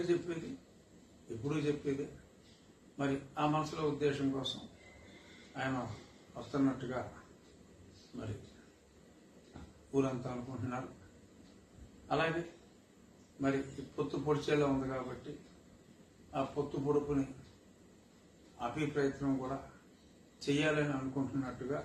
చెప్పేది ఎప్పుడూ చెప్పేది మరి ఆ మనసులో ఉద్దేశం కోసం ఆయన వస్తున్నట్టుగా మరి ఊరంతా అనుకుంటున్నారు అలాగే మరి ఈ పొత్తు పొడిచేలా ఉంది కాబట్టి ఆ పొత్తు పొడుపుని ఆపే ప్రయత్నం కూడా చెయ్యాలని అనుకుంటున్నట్టుగా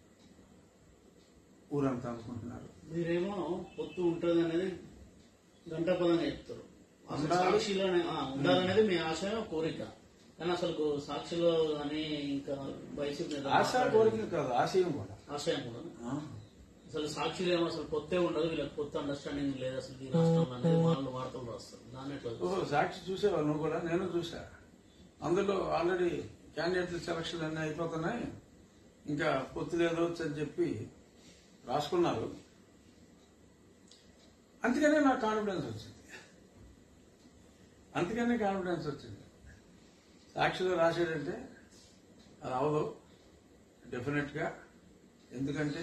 ఊరంతా అనుకుంటున్నారు మీరేమో పొత్తు ఉంటుంది అనేది గంటపదంగా చెప్తారు అసలు ఉండాలి. సాక్షిలోనే ఆ, ఉండాలనేది మీ ఆశ కోరిక కానీ అసలు సాక్షిలో అని ఇంకా వైసీపీ నేతలు ఆశ కోరిక కాదు ఆశయం కూడా ఆశయం కూడా ఆ. అసలు సాక్షిలో ఏమో అసలు పొత్తే ఉండదు వీళ్ళకి కొత్త అండర్స్టాండింగ్ లేదు అసలు ఈ రాష్ట్రంలో అనేది వాళ్ళు వార్తలు రాస్తారు దాన్ని ఎట్లా ఓ చూస్తారు? సాక్షి చూసేవా నువ్వు కూడా నేను చూసా అందులో ఆల్రెడీ క్యాండిడేట్ల సెలక్షన్ అన్నీ అయిపోతున్నాయి ఇంకా పొత్తు లేదు అని చెప్పి రాసుకున్నారు అందుకనే నాకు కాన్ఫిడెన్స్ వచ్చింది అందుకనే కాన్ఫిడెన్స్ వచ్చింది సాక్షిలో రాశాడంటే అది అవదు డెఫినెట్గా ఎందుకంటే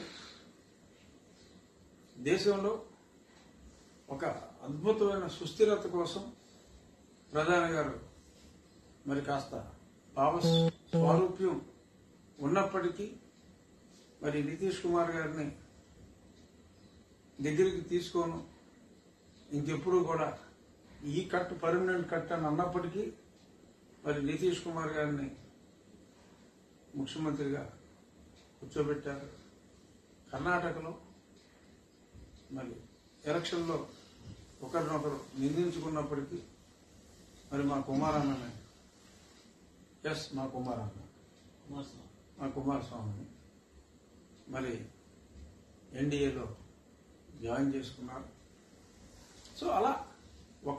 దేశంలో ఒక అద్భుతమైన సుస్థిరత కోసం ప్రధాని గారు మరి కాస్త భావ స్వారూప్యం ఉన్నప్పటికీ మరి నితీష్ కుమార్ గారిని దగ్గరికి తీసుకోను ఇంకెప్పుడు కూడా ఈ కట్ పర్మనెంట్ కట్ అని అన్నప్పటికీ మరి నితీష్ కుమార్ గారిని ముఖ్యమంత్రిగా కూర్చోబెట్టారు కర్ణాటకలో మరి ఎలక్షన్లో ఒకరినొకరు నిందించుకున్నప్పటికీ మరి మా కుమారన్నని ఎస్ మా కుమారన్న కుమారస్వామి. మా కుమారస్వామిని మరి ఎన్డీఏలో జాయిన్ చేసుకున్నారు సో అలా ఒక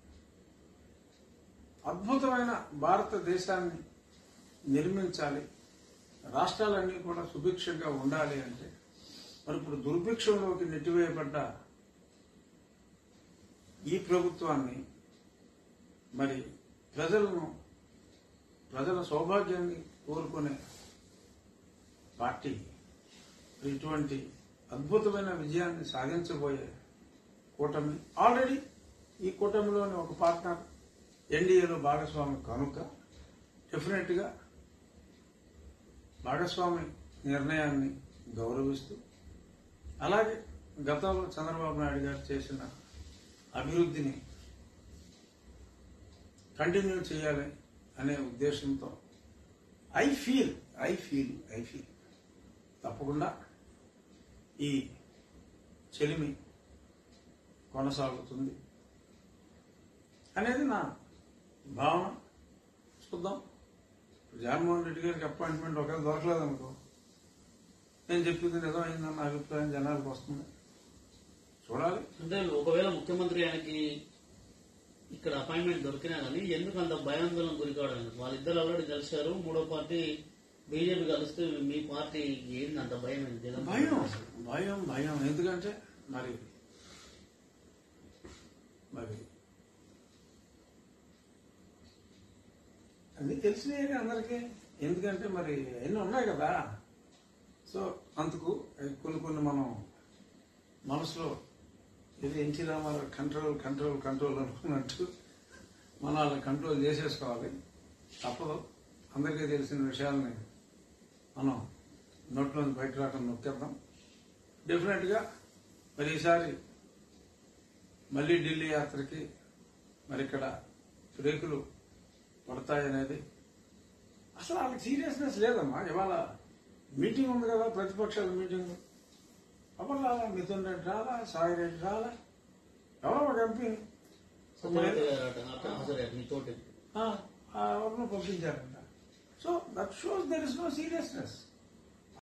అద్భుతమైన భారతదేశాన్ని నిర్మించాలి రాష్ట్రాలన్నీ కూడా సుభిక్షంగా ఉండాలి అంటే మరి ఇప్పుడు దుర్భిక్షంలోకి నెట్టివేయబడ్డ ఈ ప్రభుత్వాన్ని మరి ప్రజలను ప్రజల సౌభాగ్యాన్ని కోరుకునే పార్టీ ఇటువంటి అద్భుతమైన విజయాన్ని సాధించబోయే కూటమి ఆల్రెడీ ఈ కూటమిలోని ఒక పార్ట్నర్ ఎన్డీఏలో భాగస్వామి కనుక డెఫినెట్ గా భాగస్వామి నిర్ణయాన్ని గౌరవిస్తూ అలాగే గతంలో చంద్రబాబు నాయుడు గారు చేసిన అభివృద్ధిని కంటిన్యూ చేయాలి అనే ఉద్దేశంతో I feel I feel I feel తప్పకుండా ఈ చెలిమి కొనసాగుతుంది అనేది నా భావన చూద్దాం జగన్మోహన్ రెడ్డి గారికి అపాయింట్మెంట్ ఒకవేళ దొరకలేదు అనుకో నేను చెప్పింది నిజమైందన్న అభిప్రాయం జనాలకు వస్తుంది చూడాలి అంటే ఒకవేళ ముఖ్యమంత్రి ఆయనకి ఇక్కడ అపాయింట్మెంట్ దొరికినా కానీ ఎందుకు అంత భయాందోళన గురి కావడం ఎందుకు? వాళ్ళిద్దరు ఆల్రెడీ కలిశారు మూడో పార్టీ బీజేపీ కలిస్తే మీ పార్టీ ఏంది అంత భయం ఏంది జగన్ భయం భయం భయం ఎందుకంటే మరి మరి అన్ని తెలిసినాయి అందరికీ ఎందుకంటే మరి ఎన్ని ఉన్నాయి కదా సో అందుకు కొన్ని కొన్ని మనం మనసులో ఇది NT Rama Rao control control control అనుకున్నట్టు మనం అలా కంట్రోల్ చేసేసుకోవాలి తప్పదు అందరికీ తెలిసిన విషయాలని మనం నోట్లోంచి బయట రాకుండా నొక్కేద్దాం డెఫినెట్ గా మరి ఈసారి మళ్ళీ ఢిల్లీ యాత్రకి మరి ఇక్కడ బ్రేకులు పడతాయనేది అసలు వాళ్ళకి సీరియస్నెస్ లేదమ్మా ఇవాళ మీటింగ్ ఉంది కదా ప్రతిపక్షాల మీటింగ్ అప్పుడు రాలా మిథున్ రెడ్డి రాలా సాయి రెడ్డి రాలా ఎవరో ఒక ఎంపీ సత్యవతి గారు అట అట హాజరయ్యారు మీతోటి ఎవరినో పంపించారంట so that shows there is no seriousness